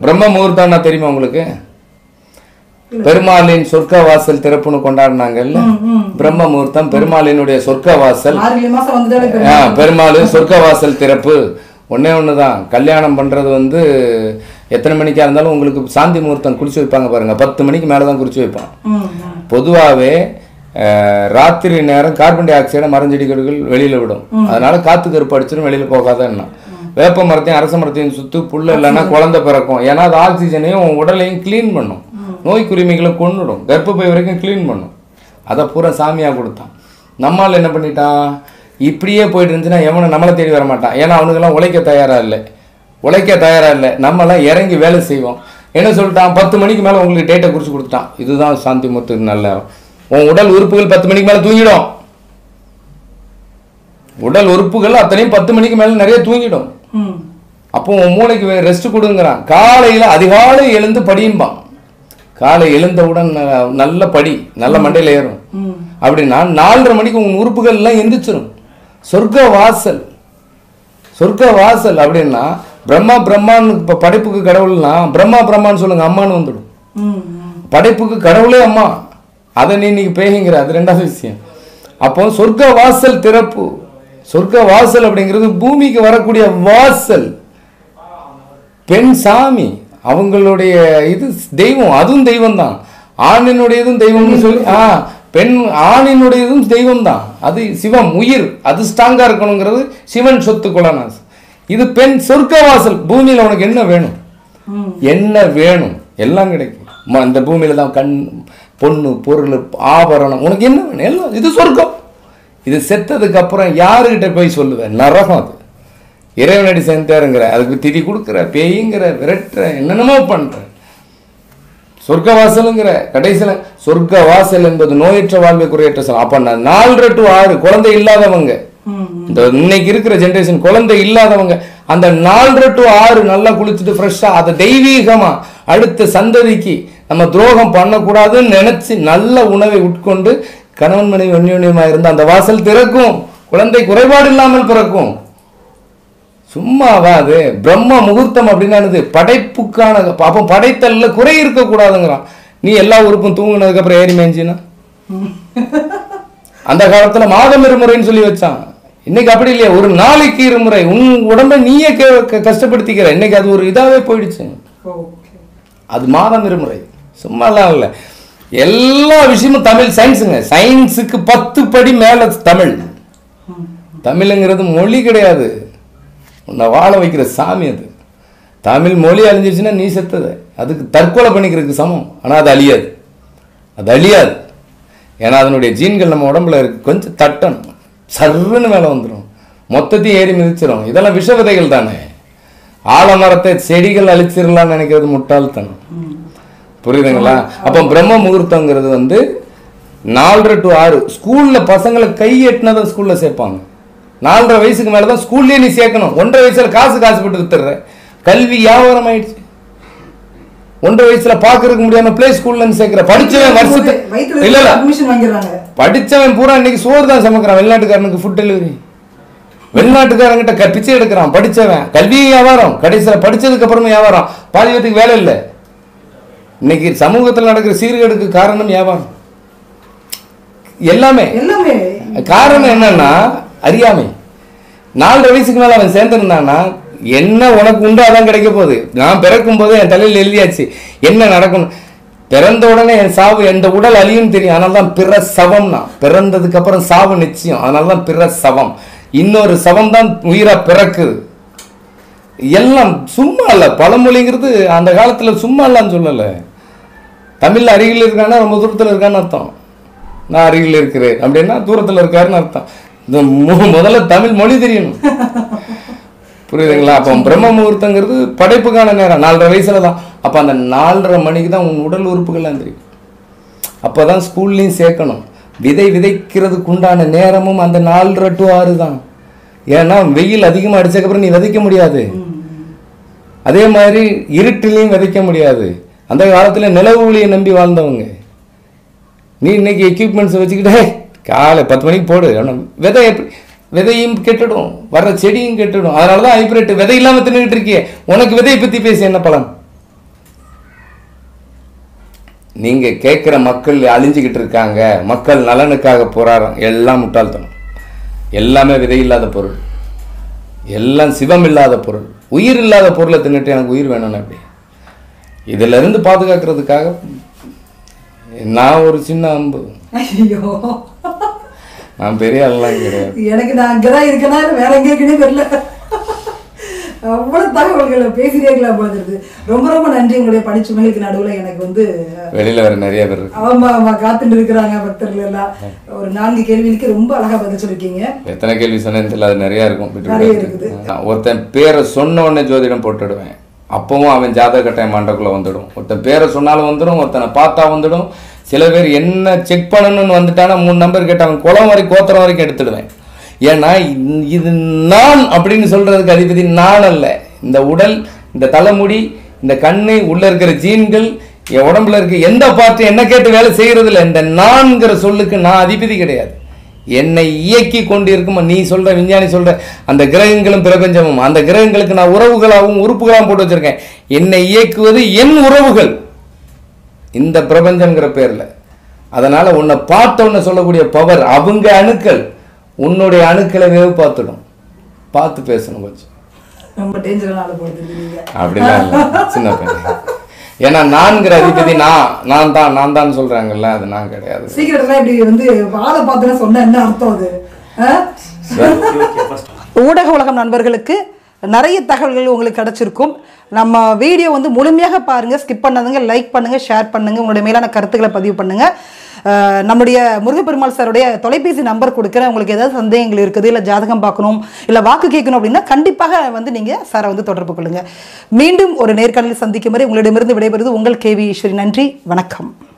பிரம்ம முகூர்த்தம்னா தெரியுமா உங்களுக்கு பெருமாளின் சொர்க்க வாசல் திறப்புன்னு கொண்டாடினாங்கல்ல பிரம்ம முகூர்த்தம் பெருமாளினுடைய சொர்க்க வாசல் மார்கழி மாசம் வந்துட்டாலே பெரும் ஆ, பெருமாள் சொர்க்க வாசல் திறப்பு ஒண்ணே ஒன்று தான் கல்யாணம் பண்ணுறது வந்து எத்தனை மணிக்கா இருந்தாலும் உங்களுக்கு சாந்தி முகூர்த்தம் குறிச்சு வைப்பாங்க பாருங்க பத்து மணிக்கு மேலே தான் குறிச்சு வைப்பான் ம், ம். பொதுவாகவே ராத்திரி நேரம் கார்பன் டை ஆக்சைடை மரஞ்செடிகள் வெளியில விடும் அதனால காத்து கருப்பு அடிச்சிடும் வெளியில போகாதன்னா வேப்ப மரத்தையும் அரச மரத்தையும் சுத்து புல்லு இல்லைன்னா குழந்தை பிறக்கும் ஏன்னா அது ஆக்சிஜனையும் உன் உடலையும் க்ளீன் பண்ணும் நோய் கிருமிகளை கொன்னுடும் கர்ப்பப்பை வரைக்கும் க்ளீன் பண்ணும் அதை பூரா சாமியா கொடுத்தான் நம்மால் என்ன பண்ணிட்டான் இப்படியே போயிட்டு இருந்துச்சுன்னா எவனை நம்மளை தேடி வர மாட்டான் ஏன்னா அவனுக்கெல்லாம் உழைக்க தயாரா இல்லை உழைக்க தயாரா இல்லை நம்மலாம் இறங்கி வேலை செய்வோம் என்ன சொல்லிட்டான் பத்து மணிக்கு மேலே உங்களுக்கு டேட்டை குறித்து கொடுத்துட்டான் இதுதான் சாந்தி முத்துக்கு நல்ல நேரம் உன் உடல் உறுப்புகள் பத்து மணிக்கு மேலே தூங்கிடும் உடல் உறுப்புகள் அத்தனையும் பத்து மணிக்கு மேலே நிறைய தூங்கிடும் ம். அப்போ உன் மூளைக்கு ரெஸ்ட் கொடுங்கிறான் காலையில் அதிகாலை எழுந்து படியும்பான் காலை எழுந்தவுடன் ந- நல்ல படி நல்ல மண்டையில் ஏறும் ம். அப்படின்னா நாலரை மணிக்கு உன் உறுப்புகள் எல்லாம் எந்திரிச்சிரும் சொர்க்க வாசல் சொர்க்க வாசல் அப்படின்னா பிரம்மா பிரம்மான்னு இப்போ படைப்புக்கு கடவுள்னா பிரம்மா பிரம்மான்னு சொல்லுங்க அம்மான்னு வந்துடும் ம், ம். படைப்புக்கு கடவுளே அம்மா அதை நீ இன்னைக்கு பேகிங்கிற அது ரெண்டாவது விஷயம் அப்போ சொர்க்க வாசல் திறப்பு சொர்க்க வாசல் அப்படிங்கிறது பூமிக்கு வரக்கூடிய வாசல் பெண் சாமி அவங்களுடைய இது தெய்வம் அதுவும் தெய்வம் தான் ஆணினுடையதும் தெய்வம்னு சொல்லி ஆ பெண் ஆணினுடையதும் தெய்வம் தான் அது சிவம் உயிர் அது ஸ்ட்ராங்கா இருக்கணுங்கிறது சிவன் சொத்து குலநாஸ் இது பெண் சொர்க்க வாசல் பூமியில உனக்கு என்ன வேணும் ம். என்ன வேணும் எல்லாம் கிடைக்கும் ம- இந்த பூமியில தான் கண் பொண்ணு பொருள் ஆபரணம் உனக்கு என்ன வேணும் எல்லாம் இது சொர்க்கம் இது செத்ததுக்கு அப்புறம் யாருக்கிட்ட போய் சொல்லுவேன் நரகம் அது இறைவனடி செஞ்சாருங்கிற அதுக்கு திதி கொடுக்குற பேய்ங்கிற விரட்டுற என்னென்னமோ பண்ற சொர்க்க வாசலுங்கிற கடைசியில் சொர்க்க வாசல் என்பது நோயற்ற வாழ்வை குறையற்ற செல்வம் அப்ப நான் நாலரை டு ஆறு குழந்தை இல்லாதவங்க ம். இந்த இன்னைக்கு இருக்கிற ஜெனரேஷன் குழந்தை இல்லாதவங்க அந்த நாலரை டு ஆறு நல்லா குளிச்சுட்டு ஃப்ரெஷ்ஷாக அதை தெய்வீகமா அடுத்த சந்ததிக்கு நம்ம துரோகம் பண்ணக்கூடாதுன்னு நினைச்சு நல்ல உணவை உட்கொண்டு கணவன் மனைவி அந்யோன்யமா இருந்த அந்த வாசல் திறக்கும் குழந்தை குறைபாடு இல்லாமல் பிறக்கும் சும்மாவா அது பிரம்ம முகூர்த்தம் அப்படின்னானது படைப்புக்கான அப்போ படைத்தல்ல குறை இருக்கக்கூடாதுங்கிறான் நீ எல்லா உறுப்பும் தூங்குனதுக்கு அப்புறம் ஏறி மேய்ஞ்சினா அந்த காலத்துல மாதம் இருமுறைன்னு சொல்லி வச்சான் இன்னைக்கு அப்படி இல்லையா ஒரு நாளைக்கு இருமுறை உன் உடம்ப நீயே க- க- கஷ்டப்படுத்திக்கிற இன்னைக்கு அது ஒரு இதாவே போயிடுச்சு ஓகே அது மாதம் இருமுறை சும்மாலாம் இல்லை எல்லா விஷயமும் தமிழ் சயின்ஸுங்க சயின்ஸுக்கு பத்து படி மேல தமிழ் தமிழுங்கிறது மொழி கிடையாது உன்னை வாழ வைக்கிற சாமி அது தமிழ் மொழி அழிஞ்சிருச்சுன்னா நீ செத்தது அதுக்கு தற்கொலை பண்ணிக்கிறதுக்கு சமம் ஆனால் அது அழியாது அது அழியாது ஏன்னா அதனுடைய ஜீன்கள் நம்ம உடம்புல இருக்கு கொஞ்சம் தட்டணும் சர்ருன்னு மேலே வந்துடும் மொத்தத்தையும் ஏறி மிதிச்சிடும் இதெல்லாம் விஷ விதைகள் தானே ஆலமரத்தை செடிகள் அழிச்சிடலாம்னு நினைக்கிறது முட்டாள்தனம் புரியுதுங்களா அப்போ பிரம்ம முகூர்த்தங்கிறது வந்து நாலரை டு ஆறு ஸ்கூல்ல பசங்களை கை எட்டினதை ஸ்கூல்ல சேர்ப்பாங்க நாலரை வயசுக்கு மேல தான் ஸ்கூல்லயே நீ சேர்க்கணும் ஒன்றரை வயசுல காசு காசு போட்டு வித்துடுற கல்வி வியாபாரம் ஆயிடுச்சு ஒன்றரை வயசுல பாக்குறதுக்கு முடியாம பிளே ஸ்கூல்ல இருந்து சேர்க்கிற படிச்சவன் வருஷத்துக்கு வயிற்றுல இல்ல இல்ல அட்மிஷன் வாங்கிடுறாங்க படிச்சவன் பூரா இன்னைக்கு சோறு தான் சமைக்கிறான் வெளிநாட்டுக்காரனுக்கு ஃபுட் டெலிவரி வெளிநாட்டுக்காரங்கிட்ட க- பிச்சை எடுக்கிறான் படிச்சவன் கல்வி வியாபாரம் கடைசியில படிச்சதுக்கு அப்புறமா வியாபாரம் பாதி பேத்துக்கு வேலை இல்லை இன்னைக்கு சமூகத்தில் நடக்கிற சீர்கேடுக்கு காரணம் வியாபாரம் எல்லாமே எல்லாமே காரணம் என்னன்னா அறியாமை நாலரை வயசுக்கு மேல அவன் சேர்ந்திருந்தான்னா என்ன உனக்கு உண்டோ அதான் கிடைக்க போகுது நான் பிறக்கும் போது என் தலையில் எழுதியாச்சு என்ன நடக்கணும் பிறந்த உடனே என் சாவு எந்த உடல் அழியும் தெரியும் அதனால தான் பிற சவம்னா பிறந்ததுக்கு அப்புறம் சாவு நிச்சயம் அதனால தான் பிற சவம் இன்னொரு சவம் தான் உயிரா பிறக்குது எல்லாம் சும்மா இல்ல பழமொழிங்கிறது அந்த காலத்துல சும்மா இல்லன்னு சொல்லல தமிழ்ல அருகில் இருக்கான்னா ரொம்ப தூரத்துல இருக்கான்னு அர்த்தம் நான் அருகில் இருக்கிறேன் அப்படின்னா தூரத்துல இருக்காருன்னு அர்த்தம் இந்த மு- முதல்ல தமிழ் மொழி தெரியணும் புரியுதுங்களா அப்போ பிரம்ம முகூர்த்தங்கிறது படைப்புக்கான நேரம் நாலரை வயசுல தான் அப்போ அந்த நாலரை மணிக்கு தான் உன் உடல் உறுப்புகள்லாம் தெரியும் அப்போ தான் ஸ்கூல்லையும் சேர்க்கணும் விதை விதைக்கிறதுக்கு உண்டான நேரமும் அந்த நாலரை டு ஆறு தான் ஏன்னா வெயில் அதிகமாக அடிச்சக்கப்புறம் நீ விதைக்க முடியாது அதே மாதிரி இருட்டிலையும் விதைக்க முடியாது அந்த காலத்தில் நிலவு ஒளியை நம்பி வாழ்ந்தவங்க நீ இன்னைக்கு எக்யூப்மெண்ட்ஸ் வச்சுக்கிட்டு "ஹே, காலை பத்து மணிக்கு போடு ஆனா விதை எப்படி விதையும் கெட்டுடும் வர்ற செடியும் கெட்டுடும் அதனால தான் ஹைப்ரிட் விதை இல்லாமல் தின்னுக்கிட்டு இருக்கியே உனக்கு விதையை பற்றி பேசி என்ன பலன் நீங்கள் கேட்குற மக்கள் அழிஞ்சுக்கிட்டு இருக்காங்க மக்கள் நலனுக்காக போராடுறோம் எல்லாம் முட்டாள்தனம் எல்லாமே விதை இல்லாத பொருள் எல்லாம் சிவம் இல்லாத பொருள் உயிர் இல்லாத பொருளை தின்னுட்டு எனக்கு உயிர் வேணும்னு அப்படி இதுல இருந்து பாதுகாக்கிறதுக்காக நான் ஒரு சின்ன அம்பு ஐயோ நான் பெரிய ஆள்லாம் கிடையாது எனக்கு நான் அங்கதான் இருக்கேனா இல்ல வேற எங்க இருக்குன்னே தெரியல அவ்வளவு தகவல்களை பேசிட்டே போல இருக்கு ரொம்ப ரொம்ப நன்றி உங்களுடைய பணிச்சுமைகளுக்கு நடுவுல எனக்கு வந்து வெளியில வேற நிறைய பேர் இருக்கு ஆமா ஆமா காத்துட்டு இருக்கிறாங்க பக்தர்கள் எல்லாம் ஒரு நான்கு கேள்விக்கு ரொம்ப அழகா பதில் சொல்லிருக்கீங்க எத்தனை கேள்வி சொன்னேன்னு தெரியல அது நிறைய இருக்கும் விட்டு நிறைய விட்டு. இருக்குது. நான் ஒருத்தன் பேரை சொன்ன உடனே ஜோதிடம் போட்டுடுவேன் அப்பவும் அவன் ஜாதக கட்டாயம் மண்டக்குள்ள வந்துடும் ஒருத்தன் பேரை சொன்னாலும் வந்துடும் ஒருத்தனை பார்த்தா வந்துடும் சில பேர் என்ன செக் பண்ணணும்னு வந்துட்டானா மூணு நம்பர் கேட்டு அவன் குளம் வரைக்கும் கோத்திரம் வரைக்கும் எடுத்துடுவேன் ஏன்னா இந்- இது நான் அப்படின்னு சொல்றதுக்கு அதிபதி நான் அல்ல இந்த உடல் இந்த தலைமுடி இந்த கண்ணு உள்ள இருக்கிற ஜீன்கள் என் உடம்புல இருக்க எந்த பார்ட்டு என்ன கேட்டு வேலை செய்யறது இல்லை இந்த நான்கிற சொல்லுக்கு நான் அதிபதி கிடையாது என்னை இயக்கி கொண்டிருக்கும் நீ சொல்ற விஞ்ஞானி சொல்ற அந்த கிரகங்களும் பிரபஞ்சமும் அந்த கிரகங்களுக்கு நான் உறவுகளாகவும் உறுப்புகளாகவும் போட்டு வச்சிருக்கேன் என்னை இயக்குவது என் உறவுகள் இந்த பிரபஞ்சம்ங்கிற பேர்ல அதனால உன்னை பார்த்த உன்னை சொல்லக்கூடிய பவர் அவங்க அணுக்கள் உன்னுடைய அணுக்களை வேவு பார்த்துடும் பார்த்து பேசணும் கொஞ்சம் ரொம்ப டேஞ்சரான ஆளு போல தெரியுங்க அப்படிலாம் இல்லை சின்ன பையன் ஏன்னா நான்கிற அதிபதி நான் நான் தான் நான் தான் சொல்றாங்கல்ல அது நான் கிடையாது சீக்கிரத்துல இப்படி வந்து ஆளை பார்த்து சொன்ன என்ன அர்த்தம் அது ஆ? ஊடக உலகம் நண்பர்களுக்கு நிறைய தகவல்கள் உங்களுக்கு கிடைச்சிருக்கும் நம்ம வீடியோ வந்து முழுமையாக பாருங்க ஸ்கிப் பண்ணாதுங்க லைக் பண்ணுங்க ஷேர் பண்ணுங்க உங்களுடைய மேலான கருத்துக்களை பதிவு பண்ணுங்க அஹ் நம்முடைய முருகப்பெருமாள் சாருடைய தொலைபேசி நம்பர் கொடுக்குறேன் உங்களுக்கு ஏதாவது சந்தேகங்கள் இருக்குது இல்லை ஜாதகம் பார்க்கணும் இல்லை வாக்கு கேட்கணும் அப்படின்னா கண்டிப்பாக வந்து நீங்கள் சாரை வந்து தொடர்பு கொள்ளுங்க மீண்டும் ஒரு நேர்காணலில் சந்திக்கும் வரை உங்களிடமிருந்து விடைபெறுவது உங்கள் கேவி ஈஸ்வரி நன்றி வணக்கம்